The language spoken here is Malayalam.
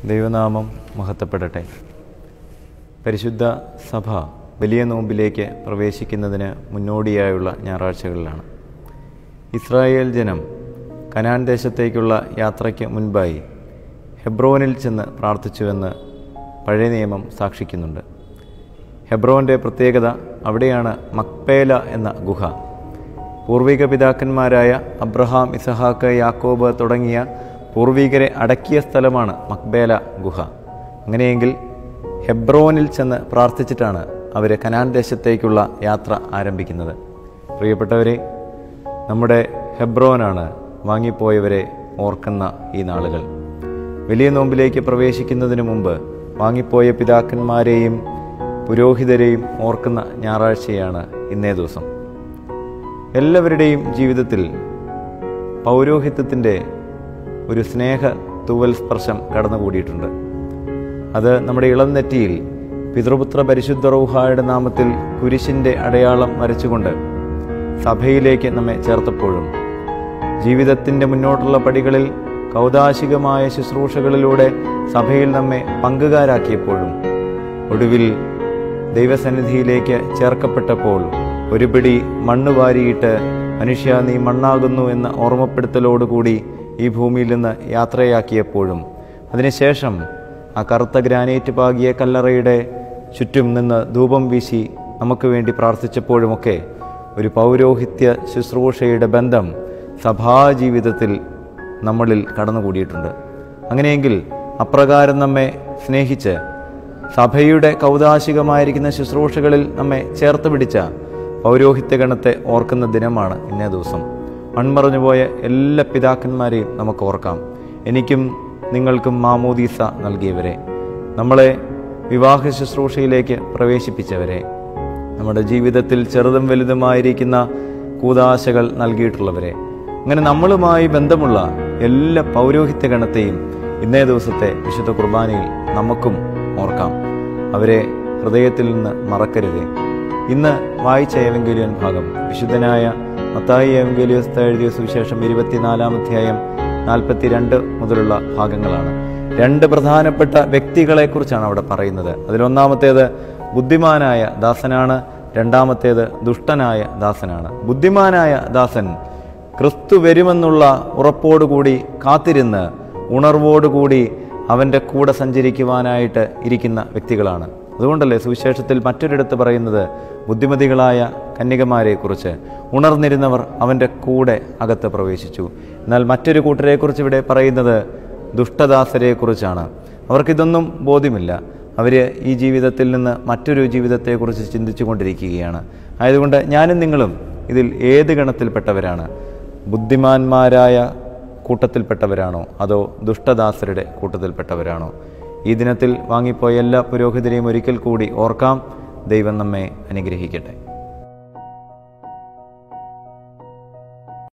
ദൈവനാമം മഹത്വപ്പെടട്ടെ പരിശുദ്ധ സഭ വലിയ നോമ്പിലേക്ക് പ്രവേശിക്കുന്നതിന് മുന്നോടിയായുള്ള ഞായറാഴ്ചകളിലാണ് ഇസ്രായേൽ ജനം കനാൻ ദേശത്തേക്കുള്ള യാത്രയ്ക്ക് മുൻപായി ഹെബ്രോനിൽ ചെന്ന് പ്രാർത്ഥിച്ചുവെന്ന് പഴയ നിയമം സാക്ഷിക്കുന്നുണ്ട് ഹെബ്രോൻ്റെ പ്രത്യേകത അവിടെയാണ് മക്പേല എന്ന ഗുഹ പൂർവിക പിതാക്കന്മാരായ അബ്രഹാം ഇസഹാക്ക് യാക്കോബ് തുടങ്ങിയ പൂർവികരെ അടക്കിയ സ്ഥലമാണ് മക്ബേല ഗുഹ അങ്ങനെയെങ്കിൽ ഹെബ്രോനിൽ ചെന്ന് പ്രാർത്ഥിച്ചിട്ടാണ് അവർ കനാൻ ദേശത്തേക്കുള്ള യാത്ര ആരംഭിക്കുന്നത് പ്രിയപ്പെട്ടവരെ നമ്മുടെ ഹെബ്രോനാണ് വാങ്ങിപ്പോയവരെ ഓർക്കുന്ന ഈ നാളുകൾ വലിയ നോമ്പിലേക്ക് പ്രവേശിക്കുന്നതിന് മുമ്പ് വാങ്ങിപ്പോയ പിതാക്കന്മാരെയും പുരോഹിതരെയും ഓർക്കുന്ന ഞായറാഴ്ചയാണ് ഇന്നേ ദിവസം എല്ലാവരുടെയും ജീവിതത്തിൽ പൗരോഹിത്യത്തിൻ്റെ ഒരു സ്നേഹ തൂവൽ സ്പർശം കടന്നുകൂടിയിട്ടുണ്ട് അത് നമ്മുടെ ഇളം നെറ്റിയിൽ പിതൃപുത്ര പരിശുദ്ധ റൗഹായുടെ നാമത്തിൽ കുരിശിൻ്റെ അടയാളം വരച്ചുകൊണ്ട് സഭയിലേക്ക് നമ്മെ ചേർത്തപ്പോഴും ജീവിതത്തിൻ്റെ മുന്നോട്ടുള്ള പടികളിൽ കൗതാശികമായ ശുശ്രൂഷകളിലൂടെ സഭയിൽ നമ്മെ പങ്കുകാരാക്കിയപ്പോഴും ഒടുവിൽ ദൈവസന്നിധിയിലേക്ക് ചേർക്കപ്പെട്ടപ്പോൾ ഒരു പിടി മണ്ണ് വാരിയിട്ട് മനുഷ്യ നീ മണ്ണാകുന്നു എന്ന ഓർമ്മപ്പെടുത്തലോടുകൂടി ഈ ഭൂമിയിൽ നിന്ന് യാത്രയാക്കിയപ്പോഴും അതിനുശേഷം ആ കറുത്ത ഗ്രാനൈറ്റ് പാകിയ കല്ലറയുടെ ചുറ്റും നിന്ന് ധൂപം വീശി നമുക്ക് വേണ്ടി പ്രാർത്ഥിച്ചപ്പോഴുമൊക്കെ ഒരു പൗരോഹിത്യ ശുശ്രൂഷയുടെ ബന്ധം സഭാജീവിതത്തിൽ നമ്മളിൽ കടന്നുകൂടിയിട്ടുണ്ട് അങ്ങനെയെങ്കിൽ അപ്രകാരം നമ്മെ സ്നേഹിച്ച് സഭയുടെ കൗതാശികമായിരിക്കുന്ന ശുശ്രൂഷകളിൽ നമ്മെ ചേർത്ത് പിടിച്ച പൗരോഹിത്യ ഗണത്തെ ഓർക്കുന്ന ദിനമാണ് ഇന്നേ ദിവസം മൺമറഞ്ഞുപോയ എല്ലാ പിതാക്കന്മാരെയും നമുക്ക് ഓർക്കാം എനിക്കും നിങ്ങൾക്കും മാമോദീസ നൽകിയവരെ നമ്മളെ വിവാഹ ശുശ്രൂഷയിലേക്ക് പ്രവേശിപ്പിച്ചവരെ നമ്മുടെ ജീവിതത്തിൽ ചെറുതും വലുതുമായിരിക്കുന്ന കൂതാശകൾ നൽകിയിട്ടുള്ളവരെ അങ്ങനെ നമ്മളുമായി ബന്ധമുള്ള എല്ലാ പൗരോഹിത്യ ഗണത്തെയും ഇന്നേ ദിവസത്തെ വിശുദ്ധ കുർബാനയിൽ നമുക്കും ഓർക്കാം അവരെ ഹൃദയത്തിൽ നിന്ന് മറക്കരുതേ ഇന്ന് വായിച്ച ഏവങ്കേലിയൻ ഭാഗം വിശുദ്ധനായ മത്തായി ഏവങ്കേലിയസ് എഴുതിയ സുവിശേഷം ഇരുപത്തിനാലാം അധ്യായം നാൽപ്പത്തിരണ്ട് മുതലുള്ള ഭാഗങ്ങളാണ് രണ്ട് പ്രധാനപ്പെട്ട വ്യക്തികളെക്കുറിച്ചാണ് അവിടെ പറയുന്നത് അതിലൊന്നാമത്തേത് ബുദ്ധിമാനായ ദാസനാണ് രണ്ടാമത്തേത് ദുഷ്ടനായ ദാസനാണ് ബുദ്ധിമാനായ ദാസൻ ക്രിസ്തു വരുമെന്നുള്ള ഉറപ്പോടുകൂടി കാത്തിരുന്ന് ഉണർവോടുകൂടി അവൻ്റെ കൂടെ സഞ്ചരിക്കുവാനായിട്ട് ഇരിക്കുന്ന വ്യക്തികളാണ് അതുകൊണ്ടല്ലേ സുവിശേഷത്തിൽ മറ്റൊരിടത്ത് പറയുന്നത് ബുദ്ധിമതികളായ കന്യകമാരെക്കുറിച്ച് ഉണർന്നിരുന്നവർ അവൻ്റെ കൂടെ അകത്ത് പ്രവേശിച്ചു എന്നാൽ മറ്റൊരു കൂട്ടരെക്കുറിച്ച് ഇവിടെ പറയുന്നത് ദുഷ്ടദാസരെക്കുറിച്ചാണ് അവർക്കിതൊന്നും ബോധ്യമില്ല അവർ ഈ ജീവിതത്തിൽ നിന്ന് മറ്റൊരു ജീവിതത്തെക്കുറിച്ച് ചിന്തിച്ചു കൊണ്ടിരിക്കുകയാണ് ആയതുകൊണ്ട് ഞാനും നിങ്ങളും ഇതിൽ ഏത് ഗണത്തിൽപ്പെട്ടവരാണ് ബുദ്ധിമാന്മാരായ കൂട്ടത്തിൽപ്പെട്ടവരാണോ അതോ ദുഷ്ടദാസരുടെ കൂട്ടത്തിൽപ്പെട്ടവരാണോ ഈ ദിനത്തിൽ വാങ്ങിപ്പോയ എല്ലാ പുരോഹിതരെയും ഒരിക്കൽ കൂടി ഓർക്കാം ദൈവം നമ്മെ അനുഗ്രഹിക്കട്ടെ